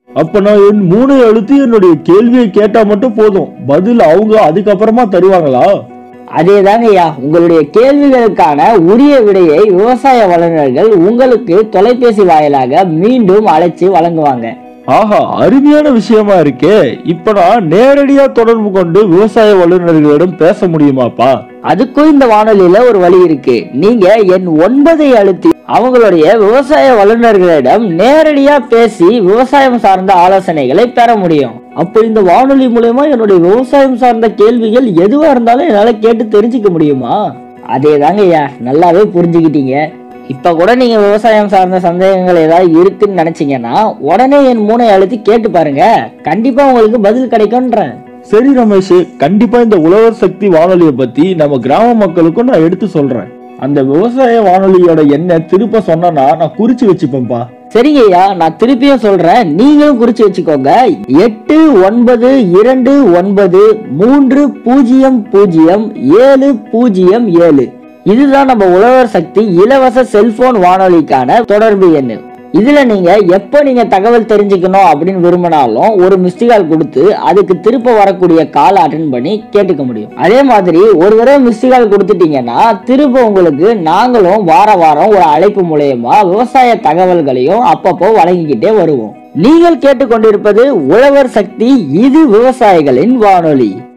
அப்ப நான் என் மூணை அழுத்தி என்னுடைய கேள்வியை கேட்டா மட்டும் போதும் பதில் அவங்க அதுக்கப்புறமா தருவாங்களா அதேதாங்கய்யா உங்களுடைய கேள்விகளுக்கான உரிய விடையை விவசாய வல்லுநர்கள் உங்களுக்கு தொலைபேசி வாயிலாக மீண்டும் அழைச்சு வழங்குவாங்க ஆஹா அருமையான விஷயமா இருக்கே இப்ப நான் நேரடியா தொடர்பு கொண்டு விவசாய வல்லுநர்களிடம் பேச முடியுமாப்பா அதுக்கும் இந்த வானொலியில ஒரு வழி இருக்கு நீங்க என் ஒன்பதை அழுத்தி அவங்களுடைய விவசாய வல்லுநர்களிடம் நேரடியா பேசி விவசாயம் சார்ந்த ஆலோசனைகளை பெற முடியும் அப்போ இந்த வானொலி மூலயமா என்னுடைய விவசாயம் சார்ந்த கேள்விகள் எதுவா இருந்தாலும் என்னால கேட்டு தெரிஞ்சுக்க முடியுமா அதேதாங்க ஐயா நல்லாவே புரிஞ்சுக்கிட்டீங்க இப்ப கூட நீங்க விவசாயம் சார்ந்த சந்தேகங்கள் ஏதாவது இருக்குன்னு நினைச்சீங்கன்னா உடனே என் மூனை அழுத்தி கேட்டு பாருங்க கண்டிப்பா உங்களுக்கு பதில் கிடைக்கும்ன்றேன் சரி ரமேஷ் கண்டிப்பா இந்த உழவர் சக்தி வானொலியை பத்தி நம்ம கிராம மக்களுக்கும் நான் எடுத்து சொல்றேன் அந்த விவசாய வானொலியோட எண்ணை திருப்ப சொன்னா நான் குறிச்சு வச்சுப்பேன்ப்பா சரிங்கய்யா நான் திருப்பியும் சொல்றேன் நீங்களும் குறிச்சு வச்சுக்கோங்க எட்டு ஒன்பது இரண்டு ஒன்பது மூன்று பூஜ்ஜியம் பூஜ்ஜியம் ஏழு பூஜ்ஜியம் ஏழு இதுதான் நம்ம உழவர் சக்தி இலவச செல்போன் வானொலிக்கான தொடர்பு எண் இதுல நீங்க எப்போ நீங்க தகவல் தெரிஞ்சுக்கணும் அப்படின்னு விரும்பினாலும் ஒரு மிஸ்டு கால் கொடுத்து அதுக்கு திருப்ப வரக்கூடிய கால் அட்டன் பண்ணி கேட்டுக்க முடியும் அதே மாதிரி ஒரு தடவை மிஸ்டு கால் கொடுத்துட்டீங்கன்னா திரும்ப உங்களுக்கு நாங்களும் வார வாரம் ஒரு அழைப்பு மூலயமா விவசாய தகவல்களையும் அப்பப்போ வழங்கிக்கிட்டே வருவோம் நீங்கள் கேட்டுக்கொண்டிருப்பது உழவர் சக்தி இது விவசாயிகளின் வானொலி